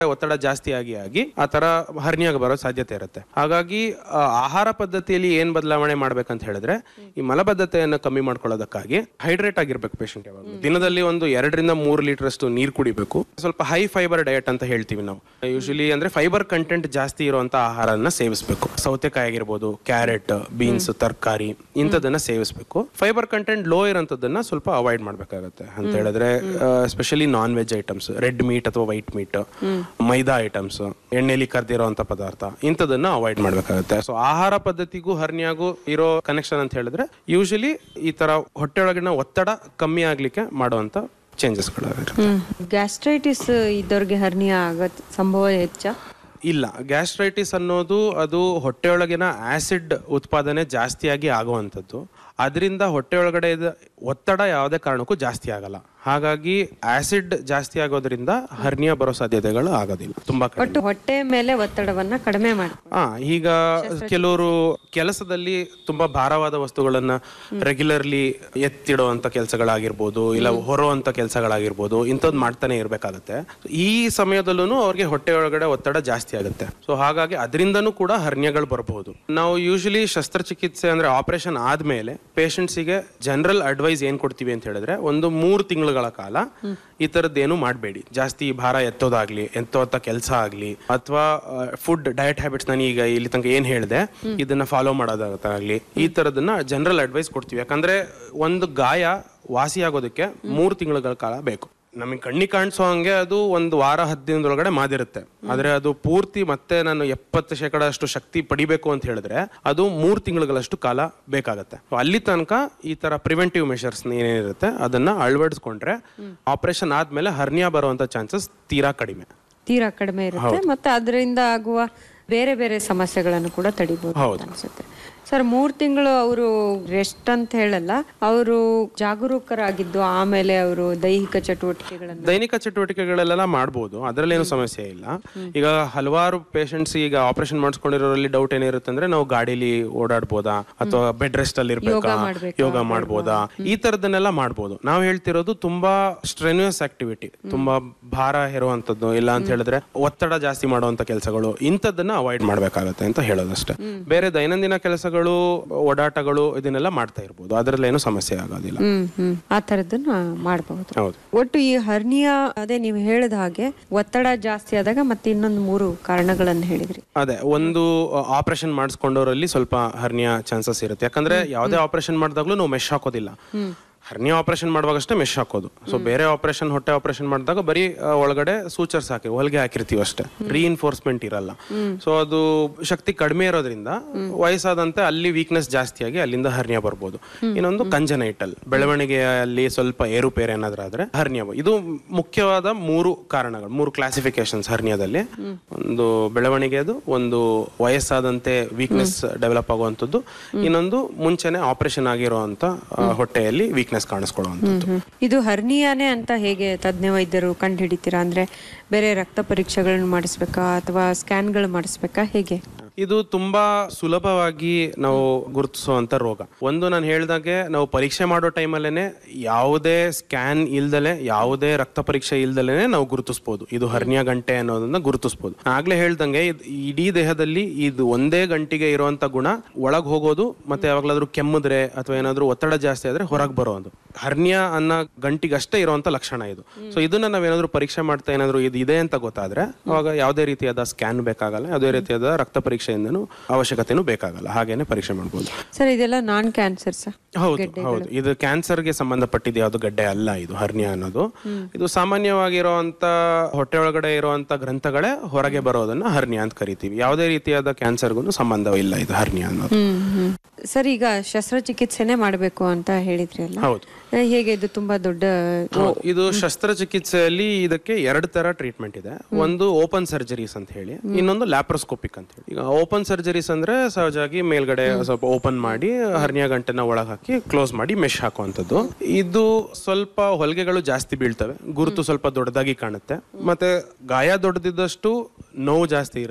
ಒತ್ತಡ ಜಾಸ್ತಿ ಆಗಿ ಆಗಿ ಆ ತರ ಹರ್ನಿಯಾಗ ಬರೋ ಸಾಧ್ಯತೆ ಇರುತ್ತೆ ಹಾಗಾಗಿ ಆ, ಆಹಾರ ಪದ್ಧತಿಯಲ್ಲಿ ಏನ್ ಬದಲಾವಣೆ ಮಾಡ್ಬೇಕಂತ ಹೇಳಿದ್ರೆ ಈ ಮಲಬದ್ಧತೆಯನ್ನು ಕಮ್ಮಿ ಮಾಡ್ಕೊಳ್ಳೋದಕ್ಕಾಗಿ ಹೈಡ್ರೇಟ್ ಆಗಿರ್ಬೇಕು ಪೇಷಂಟ್ ಯಾವಾಗ ದಿನದಲ್ಲಿ ಒಂದು ಎರಡರಿಂದ ಮೂರು ಲೀಟರ್ ಅಷ್ಟು ನೀರು ಕುಡಿಬೇಕು ಸ್ವಲ್ಪ ಹೈ ಫೈಬರ್ ಡಯಟ್ ಅಂತ ಹೇಳ್ತೀವಿ ನಾವು ಯೂಶಲಿ ಅಂದ್ರೆ ಫೈಬರ್ ಕಂಟೆಂಟ್ ಜಾಸ್ತಿ ಇರುವಂತ ಆಹಾರನ ಸೇವಿಸಬೇಕು ಸೌತೆಕಾಯಿ ಆಗಿರ್ಬೋದು ಕ್ಯಾರೆಟ್ ಬೀನ್ಸ್ ತರಕಾರಿ ಇಂಥದನ್ನ ಸೇವಿಸಬೇಕು ಫೈಬರ್ ಕಂಟೆಂಟ್ ಲೋ ಇರೋಂಥದ್ದನ್ನ ಸ್ವಲ್ಪ ಅವಾಯ್ಡ್ ಮಾಡ್ಬೇಕಾಗತ್ತೆ ಅಂತ ಹೇಳಿದ್ರೆ especially non veg items red meat ಅಥವಾ ವೈಟ್ ಮೀಟ್ ಮೈದಾ ಐಟಮ್ಸ್ ಎಣ್ಣೆಲಿ ಕರ್ದಿರೋಂಥ ಪದಾರ್ಥ ಇಂಥದನ್ನ ಅವಾಯ್ಡ್ ಮಾಡ್ಬೇಕಾಗತ್ತೆ ಸೊ ಆಹಾರ ಪದ್ಧತಿಗೂ ಹರ್ನಿಯಾಗೂ ಇರೋ ಕನೆಕ್ಷನ್ ಅಂತ ಹೇಳಿದ್ರೆ ಯೂಶಲಿ ಈ ತರ ಹೊಟ್ಟೆಯೊಳಗಿನ ಒತ್ತಡ ಕಮ್ಮಿ ಆಗ್ಲಿಕ್ಕೆ ಮಾಡುವಂತ ಚೇಂಜಸ್ಗಳಿರುತ್ತೆ ಗ್ಯಾಸ್ಟ್ರೈಟಿಸ್ ಇದ್ದವ್ರಿಗೆ ಹರ್ನಿಯಾ ಆಗತ್ ಸಂಭವ ಹೆಚ್ಚ ಇಲ್ಲ ಗ್ಯಾಸ್ಟ್ರೈಟಿಸ್ ಅನ್ನೋದು ಅದು ಹೊಟ್ಟೆಯೊಳಗಿನ ಆಸಿಡ್ ಉತ್ಪಾದನೆ ಜಾಸ್ತಿಯಾಗಿ ಆಗುವಂಥದ್ದು ಅದರಿಂದ ಹೊಟ್ಟೆಯೊಳಗಡೆ ಇದ್ದ ಒತ್ತಡ ಯಾವುದೇ ಕಾರಣಕ್ಕೂ ಜಾಸ್ತಿ ಆಗಲ್ಲ ಹಾಗಾಗಿ ಆಸಿಡ್ ಜಾಸ್ತಿ ಆಗೋದ್ರಿಂದ ಹರ್ನಿಯಾ ಬರೋ ಸಾಧ್ಯತೆಗಳು ಆಗೋದಿಲ್ಲ ತುಂಬಾ ಕಡಿಮೆ ಒಟ್ಟು ಹೊಟ್ಟೆ ಮೇಲೆ ಒತ್ತಡವನ್ನ ಕಡಿಮೆ ಮಾಡಿ ಹಾ ಈಗ ಕೆಲವರು ಕೆಲಸದಲ್ಲಿ ತುಂಬಾ ಭಾರವಾದ ವಸ್ತುಗಳನ್ನ ರೆಗ್ಯುಲರ್ಲಿ ಎತ್ತಿಡುವಂತ ಕೆಲಸಗಳಾಗಿರ್ಬೋದು ಇಲ್ಲ ಹೊರುವಂತ ಕೆಲಸಗಳಾಗಿರ್ಬೋದು ಇಂಥದ್ದು ಮಾಡ್ತಾನೆ ಇರ್ಬೇಕಾಗತ್ತೆ ಈ ಸಮಯದಲ್ಲೂ ಅವ್ರಿಗೆ ಹೊಟ್ಟೆ ಒಳಗಡೆ ಒತ್ತಡ ಜಾಸ್ತಿ ಆಗುತ್ತೆ ಸೊ ಹಾಗಾಗಿ ಅದರಿಂದನೂ ಕೂಡ ಹರ್ನಿಯಗಳು ಬರಬಹುದು ನಾವು ಯೂಶಲಿ ಶಸ್ತ್ರಚಿಕಿತ್ಸೆ ಅಂದ್ರೆ ಆಪರೇಷನ್ ಆದ್ಮೇಲೆ ಪೇಷಂಟ್ಸಿಗೆ ಜನರಲ್ ಅಡ್ವೈಸ್ ಏನ್ ಕೊಡ್ತೀವಿ ಅಂತ ಹೇಳಿದ್ರೆ ಒಂದು ಮೂರು ತಿಂಗಳುಗಳ ಕಾಲ ಈ ತರದ್ದೇನು ಮಾಡಬೇಡಿ ಜಾಸ್ತಿ ಭಾರ ಎತ್ತೋದಾಗ್ಲಿ ಎತ್ತೋಂಥ ಕೆಲಸ ಆಗ್ಲಿ ಅಥವಾ ಫುಡ್ ಡಯಟ್ ಹ್ಯಾಬಿಟ್ಸ್ ನಾನು ಈಗ ಇಲ್ಲಿ ತನಕ ಏನ್ ಹೇಳಿದೆ ಇದನ್ನ ಫಾಲೋ ಮಾಡೋದಾಗತ್ತಾಗ್ಲಿ ಈ ತರದನ್ನ ಜನರಲ್ ಅಡ್ವೈಸ್ ಕೊಡ್ತೀವಿ ಯಾಕಂದ್ರೆ ಒಂದು ಗಾಯ ವಾಸಿಯಾಗೋದಕ್ಕೆ ಮೂರು ತಿಂಗಳ ಕಾಲ ಬೇಕು ನಮಗೆ ಕಣ್ಣಿ ಕಾಣಿಸೋ ಹಂಗೆ ಅದು ಒಂದು ವಾರ ಹತ್ತು ದಿನದೊಳಗಡೆ ಮಾದಿರುತ್ತೆ ಆದ್ರೆ ಅದು ಪೂರ್ತಿ ಮತ್ತೆ ನಾನು ಎಪ್ಪತ್ತು ಶೇಕಡ ಅಷ್ಟು ಶಕ್ತಿ ಪಡಿಬೇಕು ಅಂತ ಹೇಳಿದ್ರೆ ಅದು ಮೂರು ತಿಂಗಳುಗಳಷ್ಟು ಕಾಲ ಬೇಕಾಗತ್ತೆ So ಅಲ್ಲಿ ತನಕ ಈ ತರ ಪ್ರಿವೆಂಟಿವ್ ಮೆಷರ್ಸ್ ಏನೇನಿರುತ್ತೆ ಅದನ್ನ ಅಳವಡಿಸ್ಕೊಂಡ್ರೆ ಆಪರೇಷನ್ ಆದ್ಮೇಲೆ ಹರ್ನಿಯಾ ಬರುವಂತ ಚಾನ್ಸಸ್ ತೀರಾ ಕಡಿಮೆ ತೀರಾ ಕಡಿಮೆ ಇರುತ್ತೆ ಮತ್ತೆ ಅದರಿಂದ ಆಗುವ ಬೇರೆ ಬೇರೆ ಸಮಸ್ಯೆಗಳನ್ನು ಕೂಡ ತಡಿಬಹುದು ಹೌದು. ಅನ್ಸುತ್ತೆ ಸರ್ ಮೂರ್ ತಿಂಗಳು ಅವರು ರೆಸ್ಟ್ ಅಂತ ಹೇಳಲ್ಲ ಅವರು ಜಾಗರೂಕರಾಗಿದ್ದು ಆಮೇಲೆ ಅವರು ದೈಹಿಕ ಚಟುವಟಿಕೆಗಳನ್ನು ದೈನಿಕ ಚಟುವಟಿಕೆಗಳೆಲ್ಲ ಮಾಡ್ಬೋದು ಅದರಲ್ಲೇನು ಸಮಸ್ಯೆ ಇಲ್ಲ ಈಗ ಹಲವಾರು ಪೇಷಂಟ್ಸ್ ಈಗ ಆಪರೇಷನ್ ಮಾಡಿಸ್ಕೊಂಡಿರೋರಲ್ಲಿ ಡೌಟ್ ಏನಿರುತ್ತೆ ಅಂದ್ರೆ ನಾವು ಗಾಡಿಲಿ ಓಡಾಡ್ಬೋದಾ ಅಥವಾ ಬೆಡ್ ರೆಸ್ಟ್ ಅಲ್ಲಿ ಇರ್ಬೇಕಾ ಯೋಗ ಮಾಡ್ಬೋದಾ ಈ ತರದನ್ನೆಲ್ಲ ಮಾಡ್ಬೋದು ನಾವು ಹೇಳ್ತಿರೋದು ತುಂಬಾ ಸ್ಟ್ರೆನ್ಯೂಸ್ ಆಕ್ಟಿವಿಟಿ ತುಂಬಾ ಭಾರ ಹೇರುವಂತದ್ದು ಇಲ್ಲ ಅಂತ ಹೇಳಿದ್ರೆ ಒತ್ತಡ ಜಾಸ್ತಿ ಮಾಡುವಂತ ಕೆಲಸಗಳು ಇಂಥದ್ದನ್ನ ಅವಾಯ್ಡ್ ಮಾಡ್ಬೇಕಾಗತ್ತೆ ಅಂತ ಹೇಳೋದಷ್ಟೇ ಬೇರೆ ದೈನಂದಿನ ಕೆಲಸಗಳು ಓಡಾಟಗಳು ಇದನ್ನೆಲ್ಲ ಮಾಡ್ತಾ ಇರ್ಬೋದು ಅದರಲ್ಲೇನು ಸಮಸ್ಯೆ ಆಗೋದಿಲ್ಲ ಹ್ಮ್ ಹ್ಮ್ ಆ ತರದನ್ನ ಮಾಡಬಹುದು ಹೌದು ಒಟ್ಟು ಈ ಹರ್ನಿಯಾ ಅದೇ ನೀವು ಹೇಳಿದ ಹಾಗೆ ಒತ್ತಡ ಜಾಸ್ತಿ ಆದಾಗ ಮತ್ತೆ ಇನ್ನೊಂದು ಮೂರು ಕಾರಣಗಳನ್ನು ಹೇಳಿದ್ರಿ ಅದೇ ಒಂದು ಆಪರೇಷನ್ ಮಾಡಿಸ್ಕೊಂಡವರಲ್ಲಿ ಸ್ವಲ್ಪ ಹರ್ನಿಯಾ ಚಾನ್ಸಸ್ ಇರುತ್ತೆ ಯಾಕಂದ್ರೆ ಯಾವುದೇ ಆಪರೇಷನ್ ಮಾಡಿದಾಗ್ಲೂ ನಾವು ಮೆಶ್ ಹಾಕೋದಿಲ್ಲ ಹರ್ನಿಯಾ ಆಪರೇಷನ್ ಮಾಡುವಾಗಷ್ಟೇ ಮೆಶ್ ಹಾಕೋದು ಸೊ ಬೇರೆ ಆಪರೇಷನ್ ಹೊಟ್ಟೆ ಆಪರೇಷನ್ ಮಾಡಿದಾಗ ಬರೀ ಆ, ಒಳಗಡೆ ಸೂಚರ್ಸ್ ಹಾಕಿ ಹೊಲಿಗೆ ಹಾಕಿರ್ತೀವಿ ಅಷ್ಟೇ ರೀಇನ್ಫೋರ್ಸ್ಮೆಂಟ್ ಇರಲ್ಲ ಸೊ ಅದು ಶಕ್ತಿ ಕಡಿಮೆ ಇರೋದ್ರಿಂದ ವಯಸ್ಸಾದಂತೆ ಅಲ್ಲಿ ವೀಕ್ನೆಸ್ ಜಾಸ್ತಿಯಾಗಿ ಅಲ್ಲಿಂದ ಹರ್ನಿಯಾ ಬರ್ಬೋದು ಇನ್ನೊಂದು ಕಂಜನೈಟಲ್ ಬೆಳವಣಿಗೆಯಲ್ಲಿ ಸ್ವಲ್ಪ ಏರುಪೇರು ಏನಾದ್ರೂ ಆದ್ರೆ ಹರ್ನಿಯಾ ಬ- ಇದು ಮುಖ್ಯವಾದ ಮೂರು ಕಾರಣಗಳು ಮೂರು ಕ್ಲಾಸಿಫಿಕೇಶನ್ಸ್ ಹರ್ನಿಯಾದಲ್ಲಿ ಒಂದು ಬೆಳವಣಿಗೆದು ಒಂದು ವಯಸ್ಸಾದಂತೆ ವೀಕ್ನೆಸ್ ಡೆವಲಪ್ ಆಗುವಂಥದ್ದು ಇನ್ನೊಂದು ಮುಂಚೆನೆ ಆಪರೇಷನ್ ಆಗಿರುವಂತ ಆ, ಹೊಟ್ಟೆಯಲ್ಲಿ ವೀಕ್ನೆಸ್ ಕಾಣಿಸ್ಕೊಳ್ಳುವಂಥದ್ದು ಇದು ಹರ್ನಿಯಾನೇ ಅಂತ ಹೇಗೆ ತಜ್ಞ ವೈದ್ಯರು ಕಂಡು ಹಿಡಿತೀರಾ ಅಂದ್ರೆ ಬೇರೆ ರಕ್ತ ಪರೀಕ್ಷೆಗಳನ್ನು ಮಾಡಿಸ್ಬೇಕಾ ಅಥವಾ ಸ್ಕ್ಯಾನ್ಗಳು ಮಾಡಿಸ್ಬೇಕಾ ಹೇಗೆ ಇದು ತುಂಬಾ ಸುಲಭವಾಗಿ ನಾವು ಗುರುತಿಸುವಂತ ರೋಗ ಒಂದು ನಾನು ಹೇಳ್ದಾಗೆ ನಾವು ಪರೀಕ್ಷೆ ಮಾಡೋ ಟೈಮಲ್ಲೇನೆ ಯಾವುದೇ ಸ್ಕ್ಯಾನ್ ಇಲ್ದಲೆ ಯಾವುದೇ ರಕ್ತ ಪರೀಕ್ಷೆ ಇಲ್ದಲೆ ನಾವು ಗುರುತಿಸ್ಬೋದು ಇದು ಹರ್ನಿಯಾ ಗಂಟೆ ಅನ್ನೋದನ್ನ ಗುರುತಿಸ್ಬೋದು ಆಗ್ಲೇ ಹೇಳ್ದಂಗೆ ಇದ್- ಇಡೀ ದೇಹದಲ್ಲಿ ಇದು ಒಂದೇ ಗಂಟಿಗೆ ಇರುವಂತ ಗುಣ ಒಳಗ್ ಹೋಗೋದು ಮತ್ತೆ ಯಾವಾಗ್ಲಾದ್ರೂ ಕೆಮ್ಮಿದ್ರೆ ಅಥವಾ ಏನಾದ್ರೂ ಒತ್ತಡ ಜಾಸ್ತಿ ಆದ್ರೆ ಹೊರಗೆ ಬರೋದು ಹರ್ನಿಯಾ ಅನ್ನೋ ಗಂಟಿಗೆ ಅಷ್ಟೇ ಇರುವಂತ ಲಕ್ಷಣ ಇದು ಸೊ ಇದನ್ನ ನಾವೇನಾದ್ರೂ ಪರೀಕ್ಷೆ ಮಾಡ್ತಾ ಏನಾದ್ರೂ ಇದು ಇದೆ ಅಂತ ಗೊತ್ತಾದ್ರೆ ಅವಾಗ ಯಾವುದೇ ರೀತಿಯಾದ ಸ್ಕ್ಯಾನ್ ಬೇಕಾಗಲ್ಲ ಯಾವುದೇ ರೀತಿಯಾದ ರಕ್ತ ಪರೀಕ್ಷೆಯಿಂದನೂ ಅವಶ್ಯಕತೆನೂ ಬೇಕಾಗಲ್ಲ ಹಾಗೇನೆ ಪರೀಕ್ಷೆ ಮಾಡ್ಬೋದು ಸರ್ ಇದೆಲ್ಲ ನಾನ್ ಕ್ಯಾನ್ಸರ್ ಸರ್ ಹೌದು ಹೌದು ಇದು ಕ್ಯಾನ್ಸರ್ಗೆ ಸಂಬಂಧಪಟ್ಟಿದ್ದು ಯಾವುದು ಗಡ್ಡೆ ಅಲ್ಲ ಇದು ಹರ್ನಿಯಾ ಅನ್ನೋದು ಇದು ಸಾಮಾನ್ಯವಾಗಿರುವಂತ ಹೊಟ್ಟೆ ಒಳಗಡೆ ಇರುವಂತ ಗ್ರಂಥಗಳೇ ಹೊರಗೆ ಬರೋದನ್ನ ಹರ್ನಿಯಾ ಅಂತ ಕರಿತೀವಿ ಯಾವುದೇ ರೀತಿಯಾದ ಕ್ಯಾನ್ಸರ್ಗೂ ಸಂಬಂಧವಿಲ್ಲ ಇದು ಹರ್ನಿಯಾ ಅನ್ನೋದು ಹ್ಮ್ ಹ್ಮ್ ಸರ್ ಈಗ ಶಸ್ತ್ರಚಿಕಿತ್ಸೆನೆ ಮಾಡಬೇಕು ಅಂತ ಹೇಳಿದ್ರಿ ಅಲ್ಲ ಹೌದು ಏ, ಹೇಗೆ ಇದು ತುಂಬಾ ದೊಡ್ಡ ಹೌದು. ಇದು ಶಸ್ತ್ರಚಿಕಿತ್ಸೆಯಲ್ಲಿ ಇದಕ್ಕೆ ಎರಡು ತರ ಟ್ರೀಟ್ಮೆಂಟ್ ಇದೆ ಒಂದು ಓಪನ್ ಸರ್ಜರೀಸ್ ಅಂತ ಹೇಳಿ ಇನ್ನೊಂದು ಲ್ಯಾಪ್ರೋಸ್ಕೋಪಿಕ್ ಅಂತ ಹೇಳಿ ಈಗ ಓಪನ್ ಸರ್ಜರೀಸ್ ಅಂದ್ರೆ ಸಹಜವಾಗಿ ಮೇಲ್ಗಡೆ ಸ್ವಲ್ಪ ಓಪನ್ ಮಾಡಿ ಹರ್ನಿಯಾ ಗಂಟೆನ ಒಳಗೆ ಹಾಕಿ ಕ್ಲೋಸ್ ಮಾಡಿ ಮೆಶ್ ಹಾಕುವಂಥದ್ದು ಇದು ಸ್ವಲ್ಪ ಹೊಲಿಗೆಗಳು ಜಾಸ್ತಿ ಬೀಳ್ತವೆ ಗುರುತು ಸ್ವಲ್ಪ ದೊಡ್ಡದಾಗಿ ಕಾಣುತ್ತೆ ಮತ್ತೆ ಗಾಯ ದೊಡ್ಡದಿದ್ದಷ್ಟು ನೋವು ಜಾಸ್ತಿ ಇರುತ್ತೆ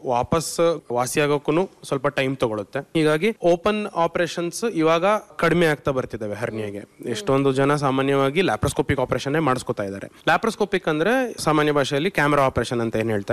ವಾಪಸ್ ವಾಸಿಯಾಗೋಕ್ಕೂ ಸ್ವಲ್ಪ ಟೈಮ್ ತಗೊಳುತ್ತೆ ಹೀಗಾಗಿ ಓಪನ್ ಆಪರೇಷನ್ಸ್ ಇವಾಗ ಕಡಿಮೆ ಆಗ್ತಾ ಬರ್ತಿದ್ದಾವೆ ಹರ್ನಿಯಾಗೆ ಎಷ್ಟೊಂದು ಜನ ಸಾಮಾನ್ಯವಾಗಿ ಲ್ಯಾಪ್ರೋಸ್ಕೋಪಿಕ್ ಆಪರೇಷನ್ ಮಾಡಿಸ್ಕೊತಾ ಇದ್ದಾರೆ ಲ್ಯಾಪ್ರೋಸ್ಕೋಪಿಕ್ ಅಂದ್ರೆ ಸಾಮಾನ್ಯ ಭಾಷೆಯಲ್ಲಿ ಕ್ಯಾಮ್ರಾ ಆಪರೇಷನ್ ಅಂತ ಏನ್ ಹೇಳ್ತಾರೆ